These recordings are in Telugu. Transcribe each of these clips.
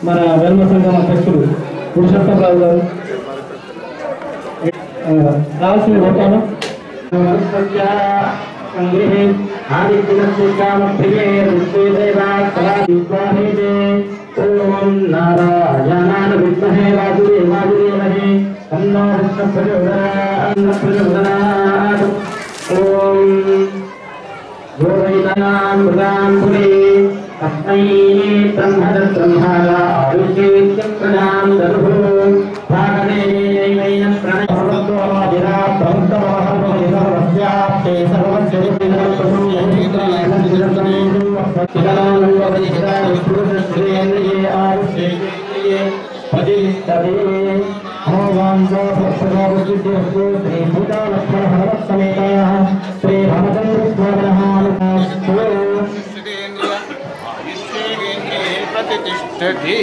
మన వెల్మ సంఘం అధ్యక్షుడు పురుషోత్తమరావు గారు ఆ, రావాల్సింది కోరుతాను సంగ్రహే ఆదిత్యస్య కామప్రియే ఋగ్వేదేవా కళావిద్వాహేతే ఓం నారాయణాన విద్మహే వాసుదేవాయ తన్నో విష్ణు ప్రచోదయాత్ ప్రచోదయాత్ ఓం యోగైతనామృతాంబులే తస్మై బ్రహ్మద బ్రహ్మాల ఆయుష్యేత్యం ప్రజాం దరుః భాగనే నైవైన ప్రణయభవద్వాదిరా ప్రముక్తమహర్వస్యాప్తే సర్వస్య విద్యదర్పసం యైత్రలయనదిరతనేషు వస్తిదనానువదిహితానిపురుషశ్రేంద్రియే ఆయుష్యేంద్రియే పదిష్టదే శ్రీ భూతాలక్ష్మణ హనుమత్సమేత శ్రీ రామచంద్ర స్వామి प्रतिष्ठति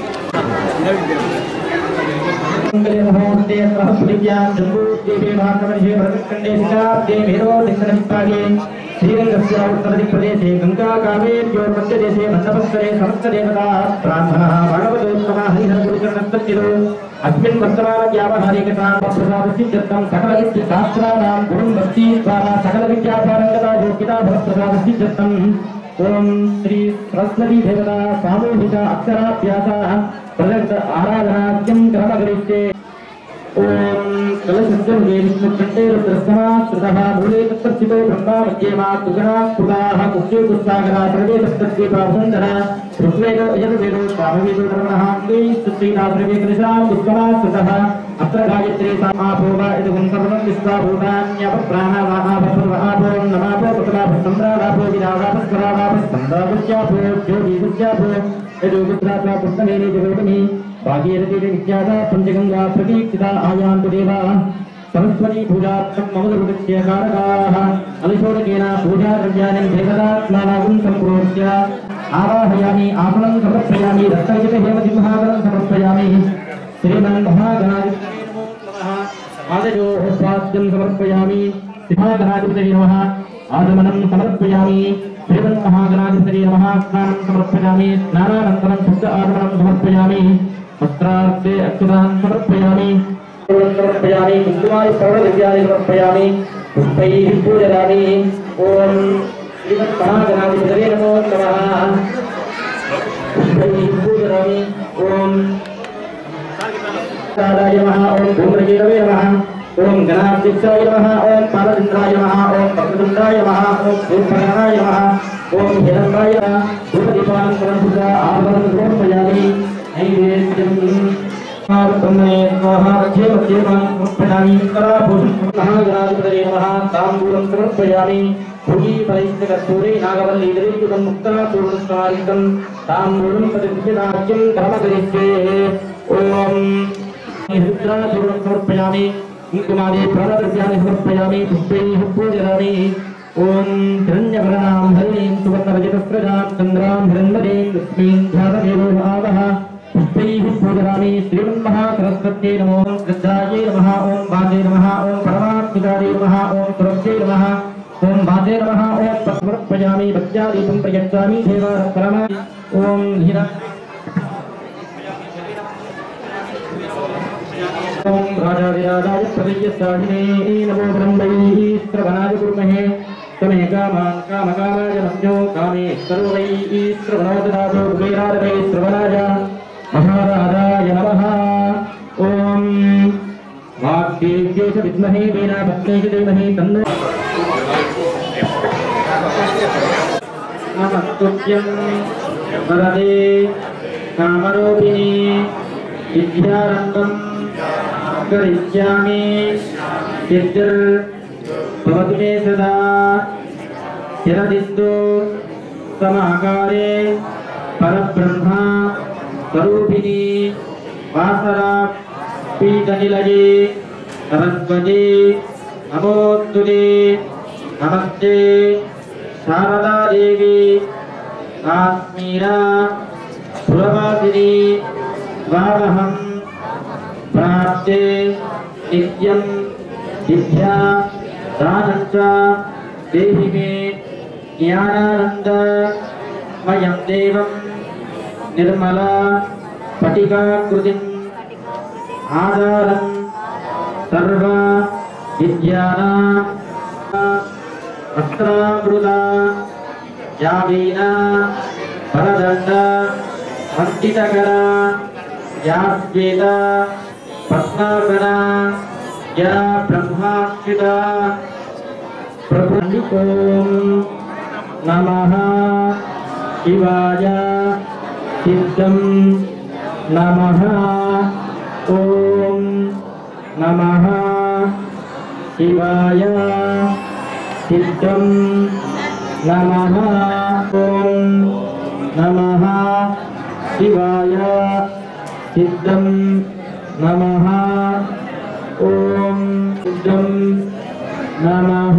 శ్రీరంగస్య ఉత్తరదిక్ప్రదేశే గంగాకావేర్యోర్మధ్యదేశే మండపస్తరే సమస్తదేవతా ప్రార్థనా భగవదోత్తమ హరిహరగురుచరణస్తచ్చిరో అస్మిన్ వర్తమాన వ్యావహారికతాం ప్రసాదసిద్ధం సకల విద్య శాస్త్రాణాం గురుం భక్తి ద్వారా సకల విద్యాపారంగత యోగ్యతా భవత్ప్రసాదసిద్ధం ఓం శ్రీ సరస్వతీ దేవత సామూహిక అక్షరాభ్యాస ప్రజక్త ఆరాధనాద్యం క్రమగరిష్టే ఓం కలశబ్దం విష్ణుకంఠే రుద్రస్తమాశ్రుతః మూలే తత్స్థితో బ్రహ్మా మధ్యే మా తుగణా కృతాః కుక్షే కుస్సాగరా సర్వే తత్తత్తే పాభంధర ఋగ్వేదో యజుర్వేదో సామవేదో ధర్మణः అంగై సుత్రీనా ద్రవ్య కృషాం పుష్పమాశ్రుతः అత్ర గాయత్రీ సామాభోవ ఇదగుం సర్వం విశ్వాభూతాన్యప ప్రాణవాహాభో నమాభో ప్రతమాభస్తంద్రాభో విరాభస్కరాభస్కందాభుత్యాభో జ్యోతిభుత్యాభో యజోగుత్రాత్మ పుష్పమేనే జగోతమి భాగీరథీ విఖ్యాత పంచగంగా ప్రతీక్షిత ఆయాంతు దేవా సరస్వతీ పూజార్థం మమ దుర్గస్య కారకాः అనుశోడకేన పూజా ద్రవ్యాన్ని దేవతాత్మానాగం సంప్రోచ్య ఆవాహయామి ఆసనం సమర్పయామి రక్తయుత హేమసింహాసనం సమర్పయామి శ్రీమన్ మహాగణాధిపతయే నమో నమః ఆదయో స్వాస్థ్యం సమర్పయామి సింహాగణాధిపతయే నమః ఆగమనం సమర్పయామి శ్రీమన్ మహాగణాధిపతయే నమః స్నానం సమర్పయామి స్నానానంతరం శుద్ధ ఆగమనం సమర్పయామి వస్త్రార్థే అక్షతాన్ సమర్పయామి సమర్పయామి కుంకుమాది సౌరదివ్యాన్ని సమర్పయామి పుష్పైः పూజయామి ఓం శ్రీమన్ మహాగణాధిపతయే నమో నమః పుష్పైः పూజయామి ఓం सादाय नमः ओम धूम्रकेतवे नमः ओम गणाध्यक्षाय नमः ओम पादचन्द्राय नमः ओम भक्तचन्द्राय नमः ओम सूर्पगणाय नमः ओम हिरण्याय धूपदीपान् समर्पिता आभरणं समर्पयामि नैवेद्यं ब्रह्मणे स्वाहा मध्ये मध्ये मां समर्पयामि कराभूषणं महागणाधिपतये नमः ताम्बूलं समर्पयामि भुजि परिष्ठकर्पूरे नागवल्लीदरीकृतं मुक्ताचूर्णस्वारितं ताम्बूलं प्रतिगृह्यदाख्यं कर्मकरिष्ये ओम रुद्राचूर्णं समर्पयामि कुङ्कुमादि प्राणद्रव्याणि समर्पयामि पुष्पैः पूजयामि ॐ हिरण्यवर्णां हरिणीं सुवर्णरजतस्रजां चन्द्रां हिरण्मदीं लक्ष्मीं ध्यानदेवो आवः पुष्पैः पूजयामि श्रीमन्महासरस्वत्यै नमो श्रद्धायै नमः ॐ वादे नमः ॐ परमात्मिकायै नमः ॐ सुरभ्यै नमः ॐ वादे नमः ॐ समर्पयामि भक्त्यादीपं प्रयच्छामि देवारपरमा ॐ हिरा ओम राजाधिराजाय प्रदय्यसाहिने नमो ब्रह्मैः श्रवणाय कुर्महे तमे कामान् कामकामाय नम्यो कामे सर्वैः श्रवणो ददातु कुबेरादवे श्रवणाय महाराजाय नमः ॐ वाग्देव्यै च विद्महे वीणाभक्त्यै च धीमहि तन्नो नमस्तुभ्यं वरदे कामरूपिणी विद्यारङ्गम् करिष्यामि सिद्धिर्भवतु मे सदा चिरदिस्तु समाकारे परब्रह्मा स्वरूपिणी वासरा पीठनिलये सरस्वती नमोस्तुते नमस्ते शारदा देवी काश्मीरा पुरवासिनी स्वामहम् प्राप्ते नित्यं विद्या दानञ्च देहि मे ज्ञानानन्द मयं देवं निर्मला స్ఫటికాకృతిం ఆధారం సర్వ విద్యానా వస్త్రామృత జావీన పరదండ వంటితకర యాశ్వేత పద్మాకర జన బ్రహ్మాక్షిత ప్రభు ఓం నమః శివాయ సిద్ధం నమః ఓం నమః శివాయ సిద్ధం నమః ఓం నమః శివాయ సిద్ధం నమః ఓం సిద్ధం నమః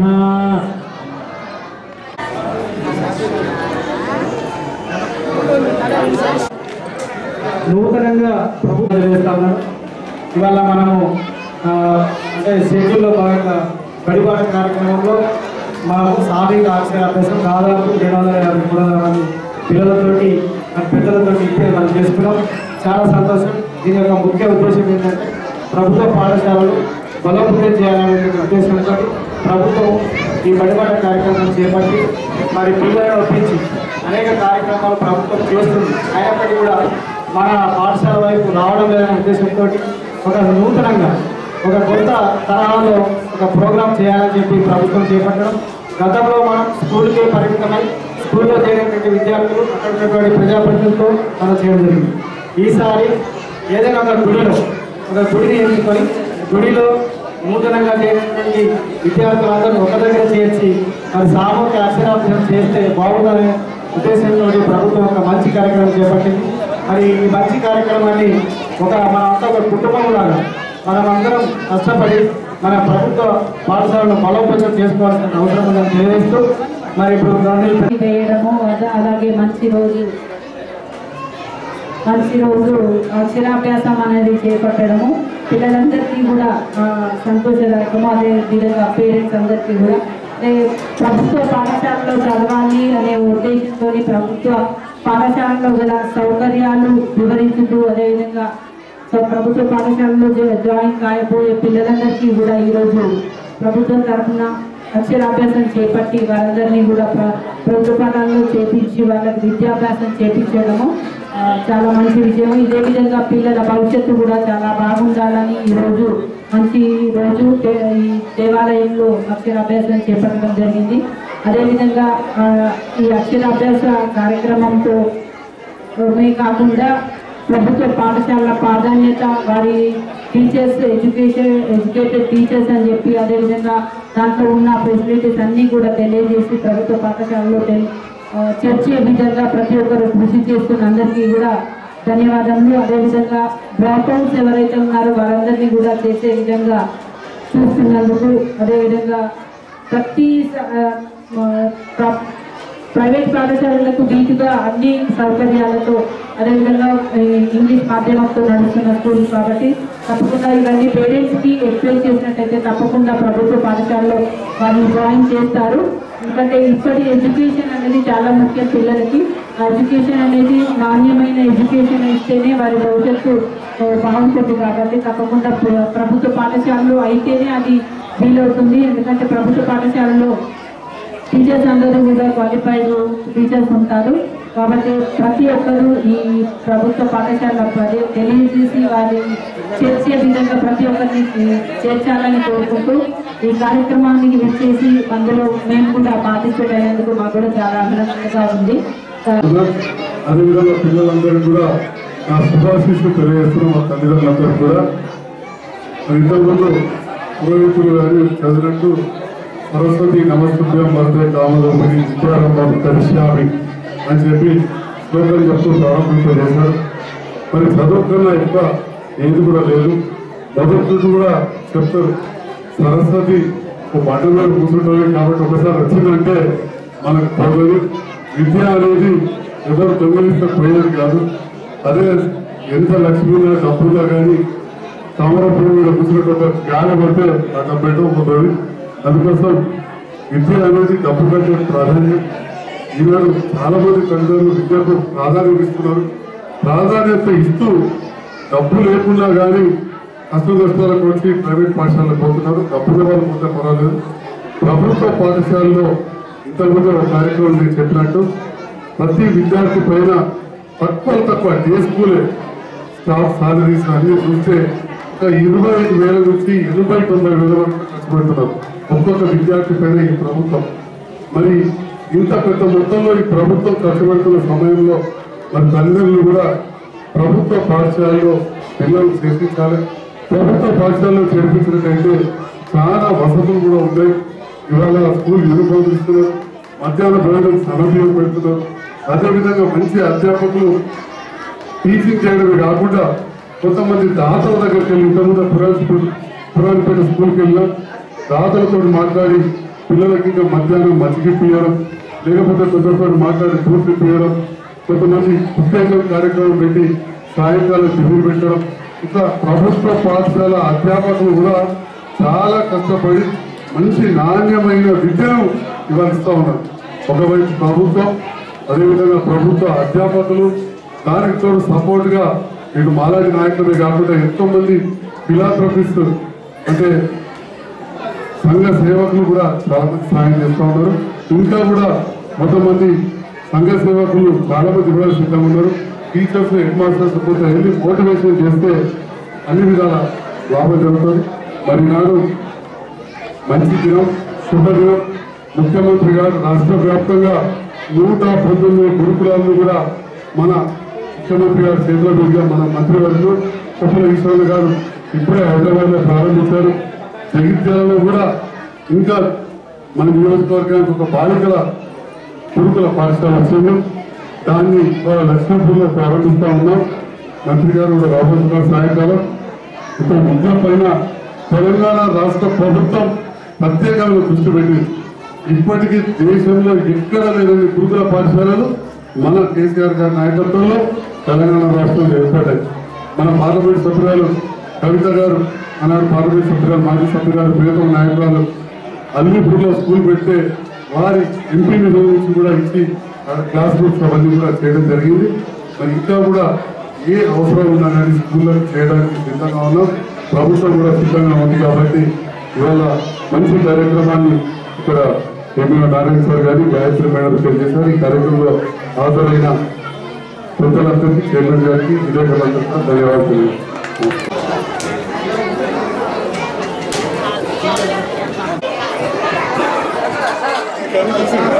నూతనంగా ప్రభుత్వం చేస్తా ఉన్నారు ఇవాళ మనము ఆ, అంటే షెడ్యూల్లో భాగంగా బడిబాట కార్యక్రమంలో మనము సామూహిక అక్షర అభ్యాసం దాదాపు రెండు వందల యాభై మూడు వందల మంది పిల్లలతోటి మన పెద్దలతోటి ఇప్పుడే మనం చేసుకున్నాం చాలా సంతోషం దీని యొక్క ముఖ్య ఉద్దేశం ఏంటంటే ప్రభుత్వ పాఠశాలలు బలోపేతం చేయాలనే ఉద్దేశంతో ప్రభుత్వం ఈ బడిబాట కార్యక్రమం చేపట్టి మరి పిల్లలను ఒప్పించి అనేక కార్యక్రమాలు ప్రభుత్వం చేస్తుంది అయినప్పటికీ కూడా మన పాఠశాల వైపు రావడం లేదనే ఉద్దేశంతో ఒక నూతనంగా ఒక కొత్త తరహాలో ఒక ప్రోగ్రాం చేయాలని చెప్పి ప్రభుత్వం చేపట్టడం గతంలో మనం స్కూల్కి పరిమితమై స్కూల్లో చేరినటువంటి విద్యార్థులు అక్కడ ఉన్నటువంటి ప్రజాప్రతినిధులతో మనం చేయడం జరిగింది ఈసారి ఏదైనా ఒక గుడిలో ఒక గుడిని ఎన్నుకొని గుడిలో నూతనంగా చేరినటువంటి విద్యార్థులందరూ ఒక దగ్గర చేర్చి మరి సామూహిక అక్షరాభ్యాసం చేస్తే బాగుందనే ఉద్దేశంతో ప్రభుత్వం ఒక మంచి కార్యక్రమం చేపట్టింది మరి ఈ మంచి కార్యక్రమాన్ని ఒక మనంతా ఒక కుటుంబం లాగా మనం అందరం కష్టపడి మన ప్రభుత్వ పాఠశాలను బలోపేతం చేసుకోవాల్సిన అవసరం ఉందని తెలియజేస్తూ మరి ఇప్పుడు రెండు వేయడము అద- అలాగే మంచి రోజు మంచి రోజు అక్షరాభ్యాసం అనేది చేపట్టడము పిల్లలందరికీ కూడా ఆ, సంతోషదాయకము అదే విధంగా పేరెంట్స్ అందరికీ కూడా అంటే ప్రభుత్వ పాఠశాలలో చదవాలి అనే ఉద్దేశంతో ప్రభుత్వ పాఠశాలలో గల సౌకర్యాలు వివరించుతూ అదేవిధంగా సో ప్రభుత్వ పాఠశాలలో జా- జాయిన్ కాయబోయే పిల్లలందరికీ కూడా ఈరోజు ప్రభుత్వం తరఫున అక్షరాభ్యాసం చేపట్టి వారందరినీ కూడా ప్ర- ప్రభుత్వ పాఠాలలో చేపించి వాళ్ళకి విద్యాభ్యాసం చేపించడము ఆ, చాలా మంచి విషయం ఇదే విధంగా పిల్లల భవిష్యత్తు కూడా చాలా బాగుండాలని ఈరోజు మంచి రోజు దే- ఈ దేవాలయంలో అక్షరాభ్యాసం చేపట్టడం జరిగింది అదేవిధంగా ఆ, ఈ అక్షరాభ్యాస కార్యక్రమంతో మే కాకుండా ప్రభుత్వ పాఠశాలల ప్రాధాన్యత వారి టీచర్స్ ఎడ్యుకేషన్ ఎడ్యుకేటెడ్ టీచర్స్ అని చెప్పి అదేవిధంగా దాంట్లో ఉన్న ఫెసిలిటీస్ అన్నీ కూడా తెలియజేసి ప్రభుత్వ పాఠశాలలో తెలి- ఆ, చర్చే విధంగా ప్రతి ఒక్కరు కృషి చేస్తున్న అందరికీ కూడా ధన్యవాదములు అదేవిధంగా డ్రాప్అవుట్స్ ఎవరైతే ఉన్నారో వారందరినీ కూడా చేసే విధంగా చూస్తున్నందుకు అదేవిధంగా ప్రతి స- ఆ, ఆ, ప్ర- ప్రైవేట్ పాఠశాలలకు వీటిగా అన్ని సౌకర్యాలతో అదేవిధంగా ఈ ఇంగ్లీష్ మాధ్యమంతో నడుస్తున్న స్కూల్ కాబట్టి తప్పకుండా ఇవన్నీ పేరెంట్స్కి ఎక్స్ప్లెయిన్ చేసినట్టయితే తప్పకుండా ప్రభుత్వ పాఠశాలలో వాళ్ళు జాయిన్ చేస్తారు ఎందుకంటే ఇప్పటి ఎడ్యుకేషన్ అనేది చాలా ముఖ్యం పిల్లలకి ఆ ఎడ్యుకేషన్ అనేది నాణ్యమైన ఎడ్యుకేషన్ ఇస్తేనే వారి భవిష్యత్తు ఆ, బాగుంటుంది కాబట్టి తప్పకుండా ప్ర- ప్రభుత్వ పాఠశాలలో అయితేనే అది వీలవుతుంది ఎందుకంటే ప్రభుత్వ పాఠశాలలో టీచర్స్ అందరూ కూడా క్వాలిఫైడ్ టీచర్స్ ఉంటారు కాబట్టి ప్రతి ఒక్కరూ ఈ ప్రభుత్వ పాఠశాల ప్రతి తెలియజేసి వారి చేర్చే విధంగా ప్రతి ఒక్కరిని చేర్చాలని కోరుకుంటూ ఈ కార్యక్రమానికి విచ్చేసి అందులో మేము కూడా పార్టిసిపేట్ అయ్యేందుకు మాకు కూడా చాలా ఆనందంగా ఉంది అదేవిధంగా పిల్లలందరికీ కూడా నా శుభాశీస్సులు తెలియజేస్తున్నాం మా తల్లిదండ్రులందరూ కూడా మరి ఇంతకుముందు పురోహితులు గారు చదివినట్టు సరస్వతి నమస్తుభ్యం వరదే కామలోపని విద్యారంభం కరిష్యామి అని చెప్పి శ్లోకం చెప్తూ ప్రారంభింపజేశారు మరి చదువు కన్నా ఎక్కువ ఏది కూడా లేదు మొదటి కూడా చెప్తారు సరస్వతి ఒక బండ మీద కూర్చుంటుంది కాబట్టి ఒకసారి వచ్చిందంటే మనకు పోగదు విద్య అనేది ఎవరు దొంగలిస్తే పోయేది కాదు అదే ఎంత లక్ష్మీ ఉన్నా డబ్బున్నా కానీ తామర పువ్వు మీద కూర్చున్నట్టు ఒక గాలి పడితే ఆ డబ్బు ఎటో పోతుంది అందుకోసం విద్య అనేది డబ్బు కంటే ప్రాధాన్యం ఈనాడు చాలా మంది తల్లిదండ్రులు విద్యకు ప్రాధాన్యం ఇస్తున్నారు ప్రాధాన్యత ఇస్తూ డబ్బు లేకుండా కానీ కష్ట కష్టాలకు వచ్చి ప్రైవేట్ పాఠశాలకు పోతున్నారు డబ్బుల వాళ్ళు పోతే పర్వాలేదు ప్రభుత్వ పాఠశాలలో ఇంతకుముందు ఒక కార్యక్రమం నేను చెప్పినట్టు ప్రతి విద్యార్థి పైన తక్కువ తక్కువ డే స్కూలే స్టాఫ్ సాలరీస్ అన్ని చూస్తే ఒక ఇరవై ఐదు వేల నుంచి ఎనభై తొంభై వేల వరకు ఖర్చు పెడుతున్నారు ఒక్కొక్క విద్యార్థి పైన ఈ ప్రభుత్వం మరి ఇంత పెద్ద మొత్తంలో ఈ ప్రభుత్వం ఖర్చు పెడుతున్న సమయంలో మరి తల్లిదండ్రులు కూడా ప్రభుత్వ పాఠశాలలో పిల్లలు చేర్పించాలి ప్రభుత్వ పాఠశాలలో చేర్పించినట్టయితే చాలా వసతులు కూడా ఉన్నాయి ఇవాళ స్కూల్ యూనిఫామ్ ఇస్తున్నారు మధ్యాహ్న భోజనం సన్నబియ్యం పెడుతున్నారు అదేవిధంగా మంచి అధ్యాపకులు టీచింగ్ చేయడమే కాకుండా కొంతమంది దాతల దగ్గరికి వెళ్ళి ఇంతకుముందు పురాణ స్కూల్ పురాణపేట స్కూల్కి వెళ్ళినా దాతలతో మాట్లాడి పిల్లలకి ఇంకా మధ్యాహ్నం మచ్చిగిప్పియడం లేకపోతే కొందరితో మాట్లాడి పూర్తి ఇప్పియడం కొంతమంది పుస్తకం కార్యక్రమం పెట్టి సాయంకాలం టిఫిన్ పెట్టడం ఇట్లా ప్రభుత్వ పాఠశాల అధ్యాపకులు కూడా చాలా కష్టపడి మంచి నాణ్యమైన విద్యను ఇవ్వరిస్తూ ఉన్నారు ఒకవైపు ప్రభుత్వం అదేవిధంగా ప్రభుత్వ అధ్యాపకులు దానికి తోడు సపోర్ట్ గా ఇటు మాలాడి నాయకులే కాకుండా ఎంతో మంది ఫిలాంథ్రపిస్ట్ అంటే సంఘ సేవకులు కూడా చాలా మంది సాయం చేస్తూ ఉన్నారు ఇంకా కూడా కొంతమంది సంఘ సేవకులు చాలా మంది ఇవ్వడానికి సిద్ధంగా ఉన్నారు టీచర్స్ హెడ్ మాస్టర్స్ కొంత వెళ్ళి మోటివేషన్ చేస్తే అన్ని విధాల లాభం జరుగుతుంది మరి నాడు మంచి దినం శుభదినం ముఖ్యమంత్రి గారు రాష్ట్ర వ్యాప్తంగా నూట పంతొమ్మిది గురుకులాలను కూడా మన ముఖ్యమంత్రి గారి చేతిలో మీదుగా మన మంత్రివర్యులు కొప్పుల ఈశ్వరన్ గారు ఇప్పుడే హైదరాబాద్ లో ప్రారంభించారు జగిత్యాలలో కూడా ఇంకా మన నియోజకవర్గానికి ఒక బాలికల గురుకుల పాఠశాల వచ్చింది దాన్ని ఇవాళ లక్ష్మీపూర్లో ప్రారంభిస్తా ఉన్నాం మంత్రి గారు కూడా రాబోతున్నారు సాయంకాలం ఇప్పుడు విద్య పైన తెలంగాణ రాష్ట్ర ప్రభుత్వం ప్రత్యేకమైన దృష్టి పెట్టింది ఇప్పటికీ దేశంలో ఎక్కడ లేని గురుకుల పాఠశాలలు మన కేసీఆర్ గారి నాయకత్వంలో తెలంగాణ రాష్ట్రంలో ఏర్పడ్డాయి మన పార్లమెంట్ సభ్యురాలు కవిత గారు ఆనాడు పార్లమెంట్ సభ్యురాలు మాజీ సభ్యురాలు ప్రియతమ నాయకురాలు అల్లీపూర్లో స్కూల్ పెడితే వారి ఎంపీ నిధుల నుంచి కూడా ఇచ్చి ఆ క్లాస్ రూమ్స్ అవన్నీ కూడా చేయడం జరిగింది మరి ఇంకా కూడా ఏ అవసరం ఉన్నా కానీ స్కూల్లో చేయడానికి సిద్ధంగా ఉన్నాం ప్రభుత్వం కూడా సిద్ధంగా ఉంది కాబట్టి ఇవాళ మంచి కార్యక్రమాన్ని ఇక్కడ ఎంపీలో నారాయణ సార్ గారి గాయత్రి మేడం తెలియజేశారు ఈ కార్యక్రమంలో హాజరైన పెద్దలందరికీ చైర్మన్ గారికి విలేకరులందరికీ ధన్యవాదాలు తెలియజేస్తున్నాను. పెన్ తీసి